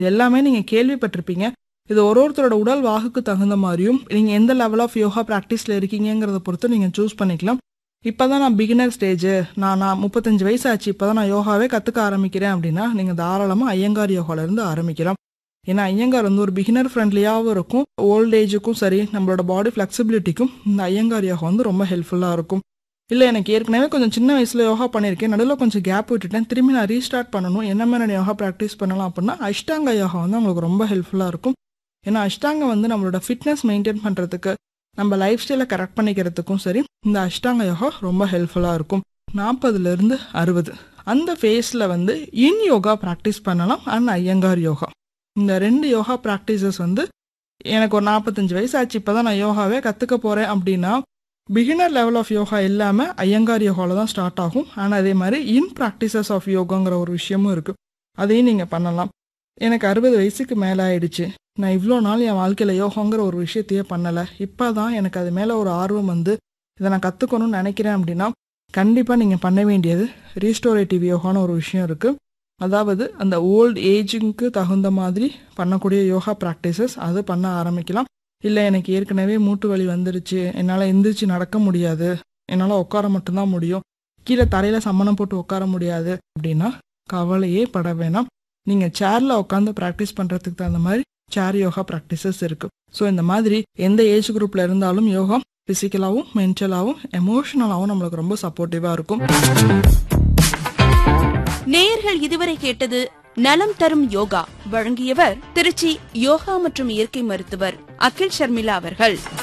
இது எல்லாமே நீங்கள் கேள்விப்பட்டிருப்பீங்க இது ஒரு ஒருத்தரோட உடல் வாகுக்கு தகுந்த மாதிரியும் நீங்கள் எந்த லெவல் ஆஃப் யோகா ப்ராக்டிஸில் இருக்கீங்கிறத பொறுத்து நீங்கள் சூஸ் பண்ணிக்கலாம் இப்போ தான் நான் பிகினர் ஸ்டேஜ் நான் நான் முப்பத்தஞ்சு வயசு ஆச்சு இப்போ தான் நான் யோகாவே கற்றுக்க ஆரம்பிக்கிறேன் அப்படின்னா நீங்கள் தாராளமாக ஐயங்கார் யோகாலேருந்து ஆரம்பிக்கலாம் ஏன்னா ஐயங்கார் வந்து ஒரு பிகினர் ஃப்ரெண்ட்லியாகவும் இருக்கும் ஓல்ட் ஏஜுக்கும் சரி நம்மளோட பாடி ஃப்ளெக்சிபிலிட்டிக்கும் இந்த ஐயங்கார் யோகா வந்து ரொம்ப ஹெல்ப்ஃபுல்லாக இருக்கும் இல்லை எனக்கு ஏற்கனவே கொஞ்சம் சின்ன வயசில் யோகா பண்ணியிருக்கேன் நடுவில் கொஞ்சம் கேப் விட்டுட்டேன் திரும்பி நான் ரீஸ்டார்ட் பண்ணணும் என்ன மாதிரி யோகா ப்ராக்டிஸ் பண்ணலாம் அப்படின்னா அஷ்டாங்க யோகா வந்து உங்களுக்கு ரொம்ப ஹெல்ப்ஃபுல்லாக இருக்கும் ஏன்னா அஷ்டாங்க வந்து நம்மளோட ஃபிட்னஸ் மெயின்டைன் பண்ணுறதுக்கு நம்ம லைஃப் ஸ்டைலை கரெக்ட் பண்ணிக்கிறதுக்கும் சரி இந்த அஷ்டாங்க யோகா ரொம்ப ஹெல்ப்ஃபுல்லாக இருக்கும் நாற்பதுலேருந்து அறுபது அந்த ஃபேஸில் வந்து இன் யோகா ப்ராக்டிஸ் பண்ணலாம் அண்ட் ஐயங்கார் யோகா இந்த ரெண்டு யோகா ப்ராக்டிசஸ் வந்து எனக்கு ஒரு நாற்பத்தஞ்சு வயசு ஆச்சு இப்போ தான் நான் யோகாவே கற்றுக்க போகிறேன் அப்படின்னா பிகினர் லெவல் ஆஃப் யோகா இல்லாமல் ஐயங்கார் யோகாவில் தான் ஸ்டார்ட் ஆகும் ஆனால் அதே மாதிரி இன் ப்ராக்டிசஸ் ஆஃப் யோகாங்கிற ஒரு விஷயமும் இருக்குது அதையும் நீங்கள் பண்ணலாம் எனக்கு அறுபது வயசுக்கு மேலே ஆயிடுச்சு நான் இவ்வளோ நாள் என் வாழ்க்கையில் யோகாங்கிற ஒரு விஷயத்தையே பண்ணலை இப்போ தான் எனக்கு அது மேலே ஒரு ஆர்வம் வந்து இதை நான் கற்றுக்கணும்னு நினைக்கிறேன் அப்படின்னா கண்டிப்பாக நீங்கள் பண்ண வேண்டியது ரீஸ்டோரேட்டிவ் யோகான்னு ஒரு விஷயம் இருக்குது அதாவது அந்த ஓல்ட் ஏஜுக்கு தகுந்த மாதிரி பண்ணக்கூடிய யோகா ப்ராக்டிசஸ் அது பண்ண ஆரம்பிக்கலாம் இல்லை எனக்கு ஏற்கனவே மூட்டு வலி வந்துருச்சு என்னால் எந்திரிச்சு நடக்க முடியாது என்னால் உட்கார மட்டும்தான் முடியும் கீழே தரையில் சம்மணம் போட்டு உட்கார முடியாது அப்படின்னா கவலையே பட வேணாம் நீங்கள் சேரில் உட்காந்து ப்ராக்டிஸ் பண்ணுறதுக்கு தகுந்த மாதிரி சேர் யோகா ப்ராக்டிசஸ் இருக்குது ஸோ இந்த மாதிரி எந்த ஏஜ் குரூப்பில் இருந்தாலும் யோகா ஃபிசிக்கலாகவும் மென்டலாகவும் எமோஷனலாகவும் நம்மளுக்கு ரொம்ப சப்போர்ட்டிவாக இருக்கும் நேயர்கள் இதுவரை கேட்டது நலம் தரும் யோகா வழங்கியவர் திருச்சி யோகா மற்றும் இயற்கை மருத்துவர் அகில் ஷர்மிளா அவர்கள்